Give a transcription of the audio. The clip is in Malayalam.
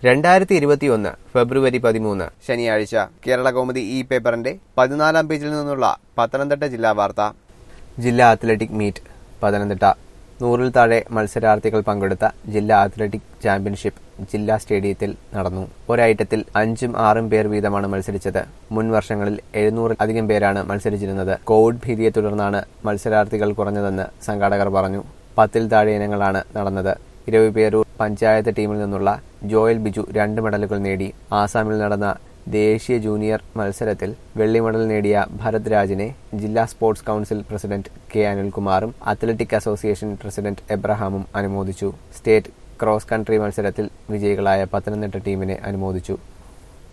രണ്ടായിരത്തി ഇരുപത്തിയൊന്ന് ഫെബ്രുവരി പതിമൂന്ന് ശനിയാഴ്ച കേരള കൗമുദി ഇ പേപ്പറിന്റെ പതിനാലാം പേജിൽ നിന്നുള്ള പത്തനംതിട്ട ജില്ലാ വാർത്ത ജില്ലാ അത്ലറ്റിക് മീറ്റ് പത്തനംതിട്ട നൂറിൽ താഴെ മത്സരാർത്ഥികൾ പങ്കെടുത്ത ജില്ലാ അത്ലറ്റിക് ചാമ്പ്യൻഷിപ്പ് ജില്ലാ സ്റ്റേഡിയത്തിൽ നടന്നു ഒരൈറ്റത്തിൽ അഞ്ചും ആറും പേർ വീതമാണ് മത്സരിച്ചത് മുൻ വർഷങ്ങളിൽ എഴുന്നൂറിൽ അധികം പേരാണ് മത്സരിച്ചിരുന്നത് കോവിഡ് ഭീതിയെ തുടർന്നാണ് മത്സരാർത്ഥികൾ കുറഞ്ഞതെന്ന് സംഘാടകർ പറഞ്ഞു പത്തിൽ താഴെ ഇനങ്ങളാണ് നടന്നത് ഇരവിപേരൂർ പഞ്ചായത്ത് ടീമിൽ നിന്നുള്ള ജോയൽ ബിജു രണ്ട് മെഡലുകൾ നേടി ആസാമിൽ നടന്ന ദേശീയ ജൂനിയർ മത്സരത്തിൽ വെള്ളി മെഡൽ നേടിയ ഭരത് രാജിനെ ജില്ലാ സ്പോർട്സ് കൗൺസിൽ പ്രസിഡന്റ് കെ അനിൽകുമാറും അത്ലറ്റിക് അസോസിയേഷൻ പ്രസിഡന്റ് എബ്രഹാമും അനുമോദിച്ചു സ്റ്റേറ്റ് ക്രോസ് കൺട്രി മത്സരത്തിൽ വിജയികളായ പത്തനംതിട്ട ടീമിനെ അനുമോദിച്ചു